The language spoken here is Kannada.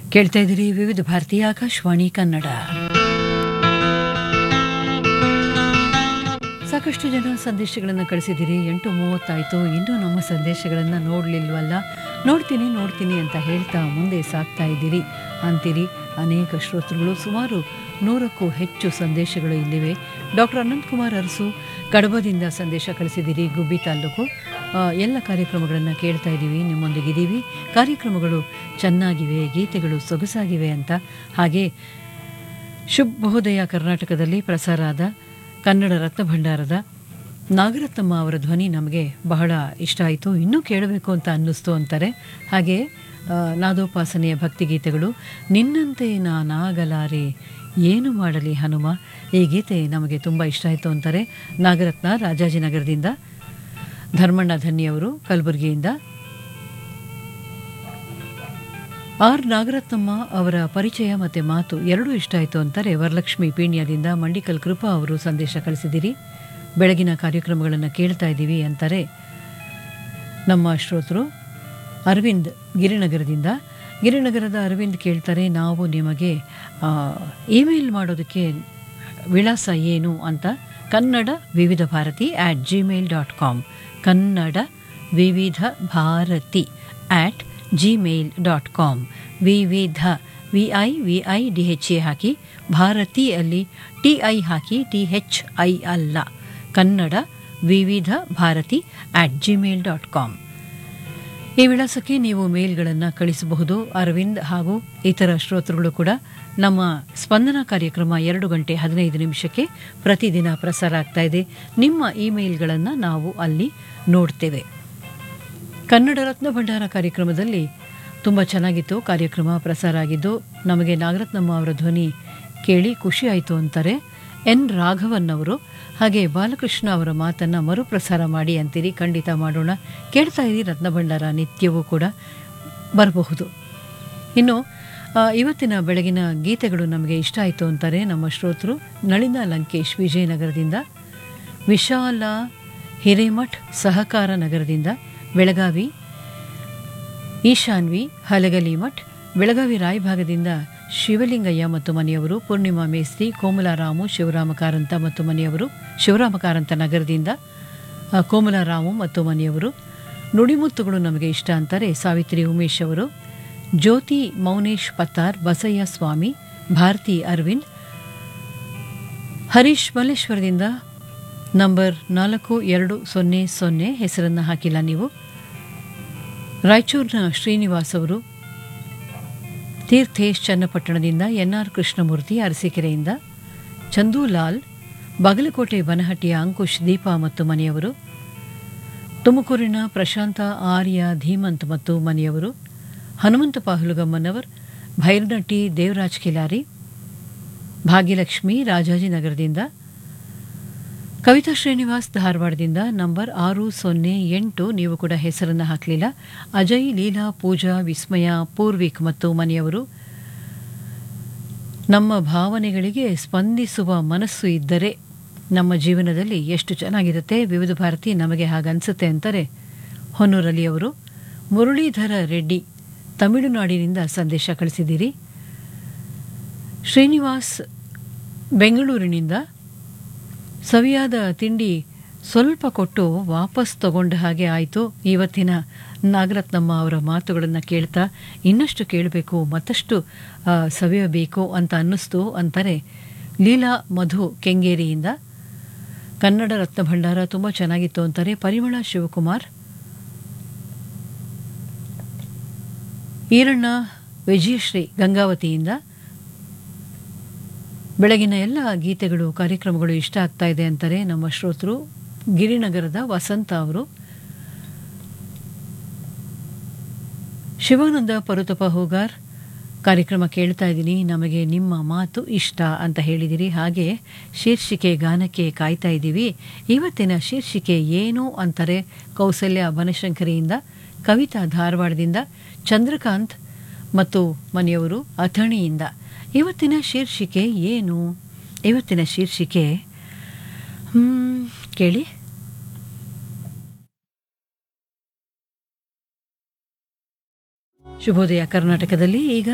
ಕೇಳ್ತಾ ಇದ್ದೀರಿ ವಿವಿಧ ಭಾರತೀಯ ಆಕಾಶವಾಣಿ ಕನ್ನಡ ಸಾಕಷ್ಟು ಜನ ಸಂದೇಶಗಳನ್ನು ಕಳಿಸಿದ್ದೀರಿ ಎಂಟು ಮೂವತ್ತಾಯಿತು ಇನ್ನೂ ನಮ್ಮ ಸಂದೇಶಗಳನ್ನು ನೋಡಲಿಲ್ವಲ್ಲ ನೋಡ್ತೀನಿ ನೋಡ್ತೀನಿ ಅಂತ ಹೇಳ್ತಾ ಮುಂದೆ ಸಾಕ್ತಾ ಇದ್ದೀರಿ ಅಂತೀರಿ ಅನೇಕ ಶ್ರೋತೃಗಳು ಸುಮಾರು ನೂರಕ್ಕೂ ಹೆಚ್ಚು ಸಂದೇಶಗಳು ಇಲ್ಲಿವೆ ಡಾಕ್ಟರ್ ಅನಂತಕುಮಾರ್ ಅರಸು ಕಡಬದಿಂದ ಸಂದೇಶ ಕಳಿಸಿದ್ದೀರಿ ಗುಬ್ಬಿ ತಾಲೂಕು ಆ, ಎಲ್ಲ ಕಾರ್ಯಕ್ರಮಗಳನ್ನು ಕೇಳ್ತಾ ಇದ್ದೀವಿ ನಿಮ್ಮೊಂದಿಗಿದ್ದೀವಿ ಕಾರ್ಯಕ್ರಮಗಳು ಚೆನ್ನಾಗಿವೆ ಗೀತೆಗಳು ಸೊಗಸಾಗಿವೆ ಅಂತ ಹಾಗೆ ಶುಭೋದಯ ಕರ್ನಾಟಕದಲ್ಲಿ ಪ್ರಸಾರ ಆದ ಕನ್ನಡ ರತ್ನ ಭಂಡಾರದ ನಾಗರತ್ನಮ್ಮ ಅವರ ಧ್ವನಿ ನಮಗೆ ಬಹಳ ಇಷ್ಟ ಆಯಿತು ಇನ್ನೂ ಕೇಳಬೇಕು ಅಂತ ಅನ್ನಿಸ್ತು ಅಂತಾರೆ ಹಾಗೆ ಆ, ನಾದೋಪಾಸನೆಯ ಭಕ್ತಿಗೀತೆಗಳು ನಿನ್ನಂತೆ ನಾನಾಗಲಾರೆ ಏನು ಮಾಡಲಿ ಹನುಮ ಈ ಗೀತೆ ನಮಗೆ ತುಂಬ ಇಷ್ಟ ಆಯಿತು ಅಂತಾರೆ ನಾಗರತ್ನ ರಾಜಾಜಿನಗರದಿಂದ ಧರ್ಮಣ್ಣ ಧನ್ಯವರು ಕಲಬುರಗಿಯಿಂದ ಆರ್ ನಾಗರತ್ನಮ್ಮ ಅವರ ಪರಿಚಯ ಮತ್ತು ಮಾತು ಎರಡೂ ಇಷ್ಟ ಆಯಿತು ಅಂತಾರೆ ವರಲಕ್ಷ್ಮಿ ಪೀಣ್ಯದಿಂದ ಮಂಡಿಕಲ್ ಕೃಪಾ ಅವರು ಸಂದೇಶ ಕಳಿಸಿದಿರಿ ಬೆಳಗಿನ ಕಾರ್ಯಕ್ರಮಗಳನ್ನು ಕೇಳ್ತಾ ಇದ್ದೀವಿ ಅಂತಾರೆ ನಮ್ಮ ಶ್ರೋತೃ ಅರವಿಂದ್ ಗಿರಿನಗರದಿಂದ ಗಿರಿನಗರದ ಅರವಿಂದ್ ಕೇಳ್ತಾರೆ ನಾವು ನಿಮಗೆ ಆ, ಇಮೇಲ್ ಮಾಡೋದಕ್ಕೆ ವಿಳಾಸ ಏನು ಅಂತ Kannada Vividh Bharati at Gmail dot com Kannada Vividh Bharati at Gmail dot com Vividh V I V I D H A ಹಾಕಿ ಭಾರತಿ ಅಲ್ಲಿ ಟಿ ಐ ಹಾಕಿ ಟಿ ಹೆಚ್ ಐ ಅಲ್ಲ Kannada Vividh Bharati at Gmail dot com ಈ ವಿಳಾಸಕ್ಕೆ ನೀವು ಮೇಲ್ಗಳನ್ನು ಕಳಿಸಬಹುದು ಅರವಿಂದ್ ಹಾಗೂ ಇತರ ಶ್ರೋತೃಗಳು ಕೂಡ ನಮ್ಮ ಸ್ಪಂದನ ಕಾರ್ಯಕ್ರಮ ಎರಡು ಗಂಟೆ ಹದಿನೈದು ನಿಮಿಷಕ್ಕೆ ಪ್ರತಿದಿನ ಪ್ರಸಾರ ಆಗ್ತಾ ಇದೆ ನಿಮ್ಮ ಇಮೇಲ್ಗಳನ್ನು ನಾವು ಅಲ್ಲಿ ನೋಡ್ತೇವೆ ಕನ್ನಡ ರತ್ನ ಭಂಡಾರ ಕಾರ್ಯಕ್ರಮದಲ್ಲಿ ತುಂಬ ಚೆನ್ನಾಗಿತ್ತು ಕಾರ್ಯಕ್ರಮ ಪ್ರಸಾರ ಆಗಿದ್ದು ನಮಗೆ ನಾಗರತ್ನಮ್ಮ ಅವರ ಧ್ವನಿ ಕೇಳಿ ಖುಷಿ ಆಯಿತು ಅಂತಾರೆ ಎನ್ ರಾಘವನ್ ಅವರು ಹಾಗೆ ಬಾಲಕೃಷ್ಣ ಅವರ ಮಾತನ್ನು ಮರುಪ್ರಸಾರ ಮಾಡಿ ಅಂತೀರಿ ಖಂಡಿತ ಮಾಡೋಣ ಕೇಳ್ತಾ ಇದ್ದೀರಿ ರತ್ನ ಭಂಡಾರ ನಿತ್ಯವೂ ಕೂಡ ಬರಬಹುದು ಇನ್ನು ಆ, ಇವತ್ತಿನ ಬೆಳಗಿನ ಗೀತೆಗಳು ನಮಗೆ ಇಷ್ಟ ಆಯಿತು ಅಂತಾರೆ ನಮ್ಮ ಶ್ರೋತೃ ನಳಿನ ಲಂಕೇಶ್ ವಿಜಯನಗರದಿಂದ ವಿಶಾಲ ಹಿರೇಮಠ್ ಸಹಕಾರ ನಗರದಿಂದ ಬೆಳಗಾವಿ ಈಶಾನ್ವಿ ಹಲಗಲಿ ಮಠ್ ಬೆಳಗಾವಿ ರಾಯಭಾಗದಿಂದ ಶಿವಲಿಂಗಯ್ಯ ಮತ್ತು ಮನೆಯವರು ಪೂರ್ಣಿಮಾ ಮೇಸ್ತ್ರಿ ಕೋಮಲಾರಾಮು ಶಿವರಾಮ ಕಾರಂತ ಮತ್ತು ಮನೆಯವರು ಶಿವರಾಮ ಕಾರಂತ ನಗರದಿಂದ ಆ, ಕೋಮಲಾರಾಮು ಮತ್ತು ಮನೆಯವರು ನುಡಿಮುತ್ತುಗಳು ನಮಗೆ ಇಷ್ಟ ಅಂತಾರೆ ಸಾವಿತ್ರಿ ಉಮೇಶ್ ಅವರು ಜ್ಯೋತಿ ಮೌನೇಶ್ ಪತ್ತಾರ್ ಬಸಯ್ಯ ಸ್ವಾಮಿ ಭಾರತಿ ಅರವಿಂದ್ ಹರೀಶ್ ಮಲ್ಲೇಶ್ವರದಿಂದ ನಂಬರ್ ನಾಲ್ಕು ಎರಡು ಸೊನ್ನೆ ಸೊನ್ನೆ ಹೆಸರನ್ನು ಹಾಕಿಲ್ಲ ನೀವು ರಾಯಚೂರಿನ ಶ್ರೀನಿವಾಸ್ ಅವರು ತೀರ್ಥೇಶ್ ಚನ್ನಪಟ್ಟಣದಿಂದ ಎನ್ಆರ್ ಕೃಷ್ಣಮೂರ್ತಿ ಅರಸೀಕೆರೆಯಿಂದ ಚಂದೂಲಾಲ್ ಬಾಗಲಕೋಟೆ ಬನಹಟ್ಟಿಯ ಅಂಕುಶ್ ದೀಪಾ ಮತ್ತು ಮನೆಯವರು ತುಮಕೂರಿನ ಪ್ರಶಾಂತ ಆರ್ಯ ಧೀಮಂತ್ ಮತ್ತು ಮನೆಯವರು ಹನುಮಂತಪ್ಪ ಹುಲಗಮ್ಮನವರ್ ಭೈರನಟ್ಟಿ ದೇವರಾಜ್ ಕಿಲಾರಿ ಭಾಗ್ಯಲಕ್ಷ್ಮಿ ರಾಜಾಜಿನಗರದಿಂದ ಕವಿತಾ ಶ್ರೀನಿವಾಸ್ ಧಾರವಾಡದಿಂದ ನಂಬರ್ ಆರು ಸೊನ್ನೆ ಎಂಟು ನೀವು ಕೂಡ ಹೆಸರನ್ನು ಹಾಕಲಿಲ್ಲ ಅಜಯ್ ಲೀಲಾ ಪೂಜಾ ವಿಸ್ಮಯ ಪೂರ್ವಿಕ್ ಮತ್ತು ಮನೆಯವರು ನಮ್ಮ ಭಾವನೆಗಳಿಗೆ ಸ್ಪಂದಿಸುವ ಮನಸ್ಸು ಇದ್ದರೆ ನಮ್ಮ ಜೀವನದಲ್ಲಿ ಎಷ್ಟು ಚೆನ್ನಾಗಿರುತ್ತೆ ವಿವಿಧ ಭಾರತಿ ನಮಗೆ ಹಾಗನ್ಸುತ್ತೆ ಅಂತಾರೆ ಹೊನ್ನೂರಲ್ಲಿ ಅವರು ಮುರಳೀಧರ ರೆಡ್ಡಿ ತಮಿಳುನಾಡಿನಿಂದ ಸಂದೇಶ ಕಳಿಸಿದ್ದೀರಿ ಶ್ರೀನಿವಾಸ್ ಬೆಂಗಳೂರಿನಿಂದ ಸವಿಯಾದ ತಿಂಡಿ ಸ್ವಲ್ಪ ಕೊಟ್ಟು ವಾಪಸ್ ತಗೊಂಡ ಹಾಗೆ ಆಯಿತು ಇವತ್ತಿನ ನಾಗರತ್ನಮ್ಮ ಅವರ ಮಾತುಗಳನ್ನು ಕೇಳ್ತಾ ಇನ್ನಷ್ಟು ಕೇಳಬೇಕು ಮತ್ತಷ್ಟು ಆ, ಸವಿಯಬೇಕು ಅಂತ ಅನ್ನಿಸ್ತು ಅಂತಾರೆ ಲೀಲಾ ಮಧು ಕೆಂಗೇರಿಯಿಂದ ಕನ್ನಡ ರತ್ನ ಭಂಡಾರ ತುಂಬ ಚೆನ್ನಾಗಿತ್ತು ಅಂತಾರೆ ಪರಿಮಳ ಶಿವಕುಮಾರ್ ಈರಣ್ಣ ವಿಜಯಶ್ರೀ ಗಂಗಾವತಿಯಿಂದ ಬೆಳಗಿನ ಎಲ್ಲ ಗೀತೆಗಳು ಕಾರ್ಯಕ್ರಮಗಳು ಇಷ್ಟ ಆಗ್ತಾ ಇದೆ ಅಂತಾರೆ ನಮ್ಮ ಶ್ರೋತೃ ಗಿರಿನಗರದ ವಸಂತ ಅವರು ಶಿವಾನಂದ ಪರುತಪ ಹೋಗಾರ್ ಕಾರ್ಯಕ್ರಮ ಕೇಳ್ತಾ ಇದ್ದೀನಿ ನಮಗೆ ನಿಮ್ಮ ಮಾತು ಇಷ್ಟ ಅಂತ ಹೇಳಿದಿರಿ ಹಾಗೆ ಶೀರ್ಷಿಕೆ ಗಾನಕ್ಕೆ ಕಾಯ್ತಾ ಇದ್ದೀವಿ ಇವತ್ತಿನ ಶೀರ್ಷಿಕೆ ಏನು ಅಂತಾರೆ ಕೌಸಲ್ಯ ಬನಶಂಕರಿಯಿಂದ ಕವಿತಾ ಧಾರವಾಡದಿಂದ ಚಂದ್ರಕಾಂತ್ ಮತ್ತು ಮನೆಯವರು ಅಥಣಿಯಿಂದ ಇವತ್ತಿನ ಶೀರ್ಷಿಕೆ ಏನು ಇವತ್ತಿನ ಶೀರ್ಷಿಕೆ ಹ್ಮ್, ಕೇಳಿ ಶುಭೋದಯ ಕರ್ನಾಟಕದಲ್ಲಿ ಈಗ